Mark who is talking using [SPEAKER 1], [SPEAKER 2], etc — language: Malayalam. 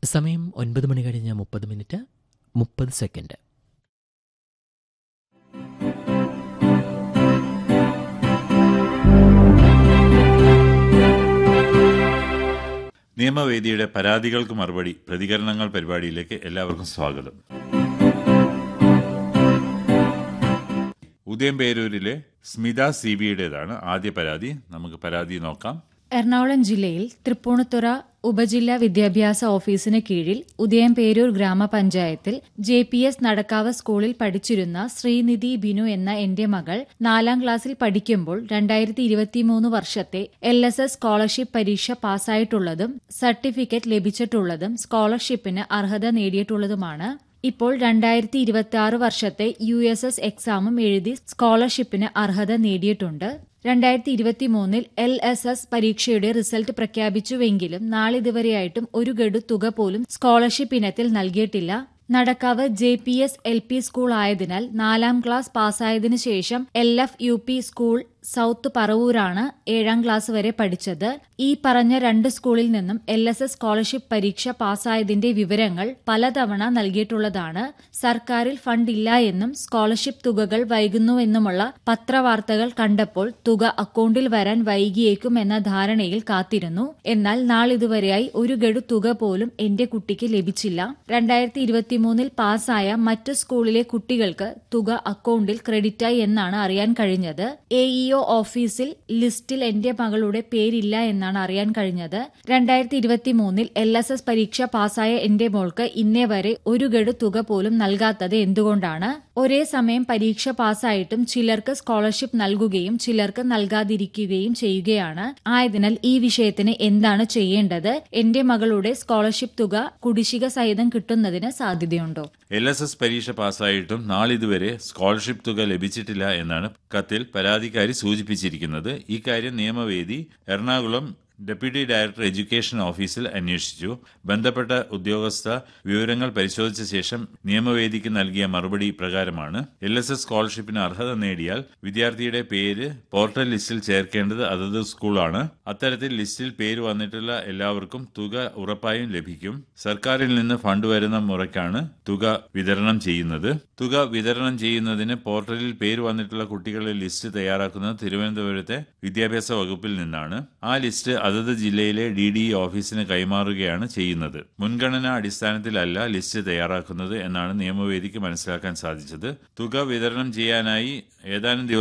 [SPEAKER 1] സമയം ഒൻപത് മണി കഴിഞ്ഞ് മുപ്പത് മിനിറ്റ് മുപ്പത് സെക്കൻഡ്
[SPEAKER 2] നിയമവേദിയുടെ പരാതികൾക്ക് മറുപടി പ്രതികരണങ്ങൾ പരിപാടിയിലേക്ക് എല്ലാവർക്കും സ്വാഗതം ഉദയംപേരൂരിലെ സ്മിത സി ബിയുടേതാണ് ആദ്യ പരാതി നമുക്ക് പരാതി നോക്കാം
[SPEAKER 3] എറണാകുളം ജില്ലയിൽ തൃപ്പൂണിത്തുറ ഉപജില്ലാ വിദ്യാഭ്യാസ ഓഫീസിന് കീഴിൽ ഉദയംപേരൂർ ഗ്രാമപഞ്ചായത്തിൽ ജെ പി എസ് നടക്കാവ് സ്കൂളിൽ പഠിച്ചിരുന്ന ശ്രീനിധി ബിനു എന്ന എന്റെ മകൾ നാലാം ക്ലാസ്സിൽ പഠിക്കുമ്പോൾ രണ്ടായിരത്തി ഇരുപത്തിമൂന്ന് വർഷത്തെ എൽ എസ് എസ് സ്കോളർഷിപ്പ് പരീക്ഷ പാസ്സായിട്ടുള്ളതും സർട്ടിഫിക്കറ്റ് ലഭിച്ചിട്ടുള്ളതും സ്കോളർഷിപ്പിന് അർഹത നേടിയിട്ടുള്ളതുമാണ് ഇപ്പോൾ രണ്ടായിരത്തി ഇരുപത്തി ആറ് വർഷത്തെ യു എസ് എസ് എക്സാമും എഴുതി സ്കോളർഷിപ്പിന് അർഹത നേടിയിട്ടുണ്ട് രണ്ടായിരത്തി ഇരുപത്തി മൂന്നിൽ എൽ എസ് എസ് പരീക്ഷയുടെ റിസൾട്ട് പ്രഖ്യാപിച്ചുവെങ്കിലും നാളിതുവരെയായിട്ടും ഒരു ഗഡു തുക പോലും സ്കോളർഷിപ്പ് ഇനത്തിൽ നൽകിയിട്ടില്ല Nadakkavu J P S L P school ആയതിനാൽ നാലാം ക്ലാസ് പാസ്സായതിനു ശേഷം L F U P school south പറവൂരാണ് ഏഴാം ക്ലാസ് വരെ പഠിച്ചത് ഈ പറഞ്ഞ രണ്ട് സ്കൂളിൽ നിന്നും എൽ എസ് എസ് സ്കോളർഷിപ്പ് പരീക്ഷ പാസ്സായതിന്റെ വിവരങ്ങൾ പലതവണ നൽകിയിട്ടുള്ളതാണ് സർക്കാരിൽ ഫണ്ടില്ല എന്നും സ്കോളർഷിപ്പ് തുകകൾ വൈകുന്നുവെന്നുമുള്ള പത്രവാർത്തകൾ കണ്ടപ്പോൾ തുക അക്കൗണ്ടിൽ വരാൻ വൈകിയേക്കും എന്ന ധാരണയിൽ കാത്തിരുന്നു എന്നാൽ നാളിതുവരെയായി ഒരു ഗഡു തുക പോലും എന്റെ കുട്ടിക്ക് ലഭിച്ചില്ല രണ്ടായിരത്തി ഇരുപത്തിമൂന്നിൽ പാസ്സായ മറ്റു സ്കൂളിലെ കുട്ടികൾക്ക് തുക അക്കൗണ്ടിൽ ക്രെഡിറ്റായി എന്നാണ് അറിയാൻ കഴിഞ്ഞത് എ ഇഒ ഓഫീസിൽ ലിസ്റ്റിൽ എന്റെ മകളുടെ പേരില്ല എന്നാണ് അറിയാൻ കഴിഞ്ഞത് രണ്ടായിരത്തി ഇരുപത്തിമൂന്നിൽ എൽ എസ് എസ് പരീക്ഷ പാസ്സായ എന്റെ മോൾക്ക് ഇന്നേ വരെ ഒരു ഗഡു തുക പോലും നൽകാത്തത് എന്തുകൊണ്ടാണ് ഒരേ സമയം പരീക്ഷ പാസ്സായിട്ടും ചിലർക്ക് സ്കോളർഷിപ്പ് നൽകുകയും ചിലർക്ക് നൽകാതിരിക്കുകയും ചെയ്യുകയാണ് ആയതിനാൽ ഈ വിഷയത്തിന് എന്താണ് ചെയ്യേണ്ടത് എന്റെ മകളുടെ സ്കോളർഷിപ്പ് തുക കുടിശ്ശിക സഹിതം കിട്ടുന്നതിന് സാധ്യതയുണ്ടോ
[SPEAKER 2] എൽ എസ് എസ് പരീക്ഷ പാസ്സായിട്ടും നാളിതുവരെ സ്കോളർഷിപ്പ് തുക ലഭിച്ചിട്ടില്ല എന്നാണ് കത്തിൽ പരാതിക്കാരി സൂചിപ്പിച്ചിരിക്കുന്നത് ഇക്കാര്യം നിയമവേദി എറണാകുളം ഡെപ്യൂട്ടി ഡയറക്ടർ എഡ്യൂക്കേഷൻ ഓഫീസിൽ അന്വേഷിച്ചു ബന്ധപ്പെട്ട ഉദ്യോഗസ്ഥ വിവരങ്ങൾ പരിശോധിച്ച ശേഷം നിയമവേദിക്ക് നൽകിയ മറുപടി പ്രകാരമാണ് എൽ എസ് എസ് സ്കോളർഷിപ്പിന് അർഹത നേടിയാൽ വിദ്യാർത്ഥിയുടെ പേര് പോർട്ടൽ ലിസ്റ്റിൽ ചേർക്കേണ്ടത് അതത് സ്കൂളാണ് അത്തരത്തിൽ ലിസ്റ്റിൽ പേര് വന്നിട്ടുള്ള എല്ലാവർക്കും തുക ഉറപ്പായും ലഭിക്കും സർക്കാരിൽ നിന്ന് ഫണ്ട് വരുന്ന മുറയ്ക്കാണ് തുക വിതരണം ചെയ്യുന്നത് തുക വിതരണം ചെയ്യുന്നതിന് പോർട്ടലിൽ പേര് വന്നിട്ടുള്ള കുട്ടികളുടെ ലിസ്റ്റ് തയ്യാറാക്കുന്നത് തിരുവനന്തപുരത്തെ വിദ്യാഭ്യാസ വകുപ്പിൽ നിന്നാണ് ആ ലിസ്റ്റ് അതത് ജില്ലയിലെ ഡി ഡി ഓഫീസിന് കൈമാറുകയാണ് ചെയ്യുന്നത് മുൻഗണനാ അടിസ്ഥാനത്തിലല്ല ലിസ്റ്റ് തയ്യാറാക്കുന്നത് എന്നാണ് നിയമവേദിക്ക് മനസ്സിലാക്കാൻ സാധിച്ചത് തുക വിതരണം ചെയ്യാനായി ഏതാനും ദിവസം